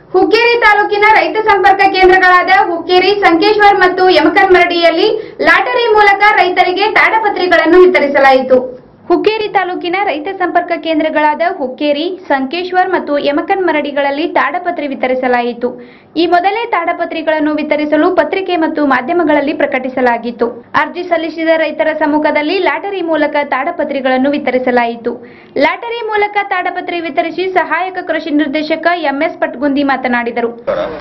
ಹುಕ್ಕೇರಿ ತಾಲೂಕಿನ ರೈತ ಸಂಪರ್ಕ ಕೇಂದ್ರಗಳಾದ ಹುಕ್ಕೇರಿ ಸಂಕೇಶ್ವರ್ ಮತ್ತು ಯಮಕನ್ಮರಡಿಯಲ್ಲಿ ಲಾಟರಿ ಮೂಲಕ ರೈತರಿಗೆ ತಾಡಪತ್ರಿಗಳನ್ನು ವಿತರಿಸಲಾಯಿತು ಹುಕ್ಕೇರಿ ತಾಲೂಕಿನ ರೈತ ಸಂಪರ್ಕ ಕೇಂದ್ರಗಳಾದ ಹುಕ್ಕೇರಿ ಸಂಕೇಶ್ವರ್ ಮತ್ತು ಯಮಕನ್ಮರಡಿಗಳಲ್ಲಿ ತಾಡಪತ್ರಿ ವಿತರಿಸಲಾಯಿತು ಈ ಮೊದಲೇ ತಾಡಪತ್ರಿಗಳನ್ನು ವಿತರಿಸಲು ಪತ್ರಿಕೆ ಮತ್ತು ಮಾಧ್ಯಮಗಳಲ್ಲಿ ಪ್ರಕಟಿಸಲಾಗಿತ್ತು ಅರ್ಜಿ ಸಲ್ಲಿಸಿದ ರೈತರ ಸಮ್ಮುಖದಲ್ಲಿ ಲಾಟರಿ ಮೂಲಕ ತಾಡಪತ್ರಿಗಳನ್ನು ವಿತರಿಸಲಾಯಿತು ಲಾಟರಿ ಮೂಲಕ ತಾಡಪತ್ರಿ ವಿತರಿಸಿ ಸಹಾಯಕ ಕೃಷಿ ನಿರ್ದೇಶಕ ಎಂಎಸ್ ಪಟ್ಗುಂದಿ ಮಾತನಾಡಿದರು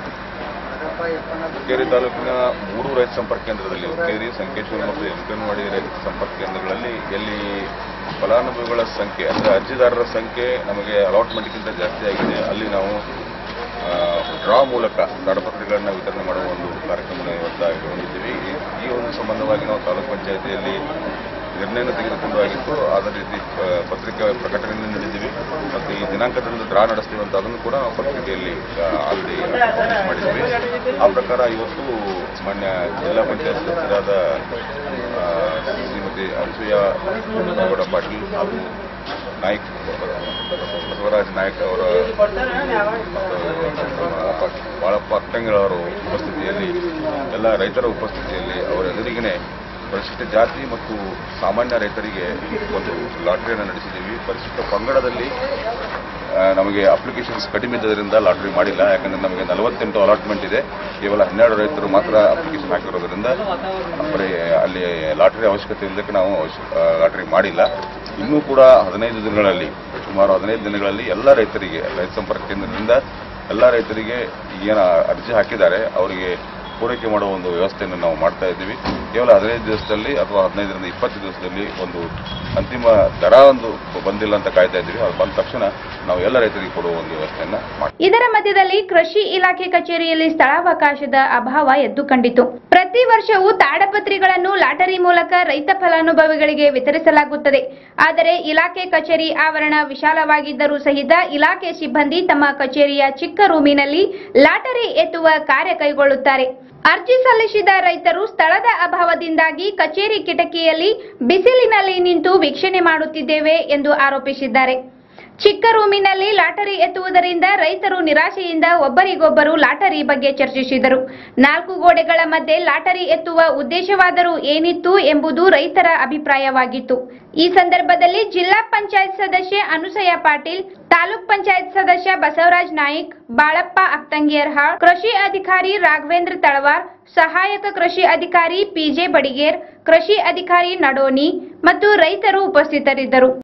ಹುಕ್ಕೇರಿ ತಾಲೂಕಿನ ಮೂರು ರೈತ ಸಂಪರ್ಕ ಕೇಂದ್ರದಲ್ಲಿ ಹುಕ್ಕೇರಿ ಸಂಕೇಶ್ವರ ಮತ್ತು ಎಂಕನವಾಡಿ ರೈತ ಸಂಪರ್ಕ ಕೇಂದ್ರಗಳಲ್ಲಿ ಎಲ್ಲಿ ಫಲಾನುಭವಿಗಳ ಸಂಖ್ಯೆ ಅಂದರೆ ಅರ್ಜಿದಾರರ ಸಂಖ್ಯೆ ನಮಗೆ ಅಲಾಟ್ಮೆಂಟ್ಗಿಂತ ಜಾಸ್ತಿ ಆಗಿದೆ ಅಲ್ಲಿ ನಾವು ಡ್ರಾ ಮೂಲಕ ತಾಡಪತ್ರಿಗಳನ್ನು ವಿತರಣೆ ಮಾಡುವ ಒಂದು ಕಾರ್ಯಕ್ರಮ ಇವತ್ತು ಹಮ್ಮಿಕೊಂಡಿದ್ದೀವಿ ಈ- ಈ ಒಂದು ಸಂಬಂಧವಾಗಿ ನಾವು ತಾಲೂಕು ಪಂಚಾಯತಿಯಲ್ಲಿ ನಿರ್ಣಯನ ತೆಗೆದುಕೊಂಡು ಆಗಿತ್ತು ಅದೇ ರೀತಿ ಆ, ಪತ್ರಿಕಾ ಪ್ರಕಟಣೆಯನ್ನು ನೀಡಿದ್ದೀವಿ ಮತ್ತು ಈ ದಿನಾಂಕದಂದು ಡ್ರಾ ನಡೆಸ್ತೀವಿ ಅಂತ ಅದನ್ನು ಕೂಡ ನಾವು ಪತ್ರಿಕೆಯಲ್ಲಿ ಆಲ್ರೆಡಿ ಮಾಡಿದ್ದೀವಿ ಆ ಪ್ರಕಾರ ಇವತ್ತು ಮಾನ್ಯ ಜಿಲ್ಲಾ ಪಂಚಾಯತ್ ಸದಸ್ಯರಾದ ಆ, ಶ್ರೀಮತಿ ಅನಸೂಯ ಗೌಡ ಪಾಟೀಲ್ ಹಾಗೂ ನಾಯ್ಕ್ ಬಸವರಾಜ್ ನಾಯ್ಕ್ ಅವರ ಮತ್ತು ನಮ್ಮ ಬಾಳಪ್ಪ ಅಟ್ಟಂಗಿಳವರ ಉಪಸ್ಥಿತಿಯಲ್ಲಿ ಎಲ್ಲ ರೈತರ ಉಪಸ್ಥಿತಿಯಲ್ಲಿ ಅವರೆಲ್ಲರಿಗೇ ಪರಿಶಿಷ್ಟ ಜಾತಿ ಮತ್ತು ಸಾಮಾನ್ಯ ರೈತರಿಗೆ ಒಂದು ಲಾಟರಿಯನ್ನು ನಡೆಸಿದ್ದೀವಿ ಪರಿಶಿಷ್ಟ ಪಂಗಡದಲ್ಲಿ ಆ, ನಮಗೆ ಅಪ್ಲಿಕೇಶನ್ಸ್ ಕಡಿಮೆ ಇದ್ದರಿಂದ ಲಾಟರಿ ಮಾಡಿಲ್ಲ ಯಾಕಂದ್ರೆ ನಮಗೆ ನಲವತ್ತೆಂಟು ಅಲಾಟ್ಮೆಂಟ್ ಇದೆ ಕೇವಲ ಹನ್ನೆರಡು ರೈತರು ಮಾತ್ರ ಅಪ್ಲಿಕೇಶನ್ ಹಾಕಿರೋದ್ರಿಂದ ಬರೀ ಅಲ್ಲಿ ಲಾಟರಿ ಅವಶ್ಯಕತೆ ಇಲ್ಲದಕ್ಕೆ ನಾವು ಲಾಟರಿ ಮಾಡಿಲ್ಲ ಇನ್ನೂ ಕೂಡ ಹದಿನೈದು ದಿನಗಳಲ್ಲಿ ಸುಮಾರು ಹದಿನೈದು ದಿನಗಳಲ್ಲಿ ಎಲ್ಲ ರೈತರಿಗೆ ರೈತ ಸಂಪರ್ಕ ಕೇಂದ್ರದಿಂದ ಎಲ್ಲ ರೈತರಿಗೆ ಏನು ಅರ್ಜಿ ಹಾಕಿದ್ದಾರೆ ಅವರಿಗೆ ಪೂರೈಕೆ ಮಾಡುವ ಒಂದು ವ್ಯವಸ್ಥೆಯನ್ನು ನಾವು ಮಾಡ್ತಾ ಇದ್ದೀವಿ ಕೇವಲ ಹದಿನೈದು ದಿವಸದಲ್ಲಿ ಅಥವಾ ಹದಿನೈದರಿಂದ ಇಪ್ಪತ್ತು ದಿವಸದಲ್ಲಿ ಒಂದು ಅಂತಿಮ ದರ ಒಂದು ಬಂದಿಲ್ಲ ಅಂತ ಕಾಯ್ತಾ ಇದ್ದೀವಿ ಅದು ಬಂದ ತಕ್ಷಣ ನಾವು ಎಲ್ಲ ರೈತರಿಗೆ ಕೊಡುವ ಒಂದು ವ್ಯವಸ್ಥೆಯನ್ನ ಮಾಡ್ತೀವಿ ಇದರ ಮಧ್ಯದಲ್ಲಿ ಕೃಷಿ ಇಲಾಖೆ ಕಚೇರಿಯಲ್ಲಿ ಸ್ಥಳಾವಕಾಶದ ಅಭಾವ ಎದ್ದು ಕಂಡಿತು ಪ್ರತಿ ವರ್ಷವೂ ತಾಡಪತ್ರಿಗಳನ್ನು ಲಾಟರಿ ಮೂಲಕ ರೈತ ಫಲಾನುಭವಿಗಳಿಗೆ ವಿತರಿಸಲಾಗುತ್ತದೆ ಆದರೆ ಇಲಾಖೆ ಕಚೇರಿ ಆವರಣ ವಿಶಾಲವಾಗಿದ್ದರೂ ಸಹಿತ ಇಲಾಖೆ ಸಿಬ್ಬಂದಿ ತಮ್ಮ ಕಚೇರಿಯ ಚಿಕ್ಕ ರೂಮಿನಲ್ಲಿ ಲಾಟರಿ ಎತ್ತುವ ಕಾರ್ಯ ಕೈಗೊಳ್ಳುತ್ತಾರೆ ಅರ್ಜಿ ಸಲ್ಲಿಸಿದ ರೈತರು ಸ್ಥಳದ ಅಭಾವದಿಂದಾಗಿ ಕಚೇರಿ ಕಿಟಕಿಯಲ್ಲಿ ಬಿಸಿಲಿನಲ್ಲಿ ನಿಂತು ವೀಕ್ಷಣೆ ಮಾಡುತ್ತಿದ್ದೇವೆ ಎಂದು ಆರೋಪಿಸಿದ್ದಾರೆ ಚಿಕ್ಕ ರೂಮಿನಲ್ಲಿ ಲಾಟರಿ ಎತ್ತುವುದರಿಂದ ರೈತರು ನಿರಾಶೆಯಿಂದ ಒಬ್ಬರಿಗೊಬ್ಬರು ಲಾಟರಿ ಬಗ್ಗೆ ಚರ್ಚಿಸಿದರು ನಾಲ್ಕು ಗೋಡೆಗಳ ಮಧ್ಯೆ ಲಾಟರಿ ಎತ್ತುವ ಉದ್ದೇಶವಾದರೂ ಏನಿತ್ತು ಎಂಬುದು ರೈತರ ಅಭಿಪ್ರಾಯವಾಗಿತ್ತು ಈ ಸಂದರ್ಭದಲ್ಲಿ ಜಿಲ್ಲಾ ಪಂಚಾಯತ್ ಸದಸ್ಯೆ ಅನುಸಯ ಪಾಟೀಲ್ ತಾಲೂಕ್ ಪಂಚಾಯತ್ ಸದಸ್ಯ ಬಸವರಾಜ್ ನಾಯ್ಕ್ ಬಾಳಪ್ಪ ಅಕ್ತಂಗಿಯರ್ಹಾಳ್ ಕೃಷಿ ಅಧಿಕಾರಿ ರಾಘವೇಂದ್ರ ತಳವಾರ್ ಸಹಾಯಕ ಕೃಷಿ ಅಧಿಕಾರಿ ಪಿಜೆ ಬಡಿಗೇರ್ ಕೃಷಿ ಅಧಿಕಾರಿ ನಡೋನಿ ಮತ್ತು ರೈತರು ಉಪಸ್ಥಿತರಿದ್ದರು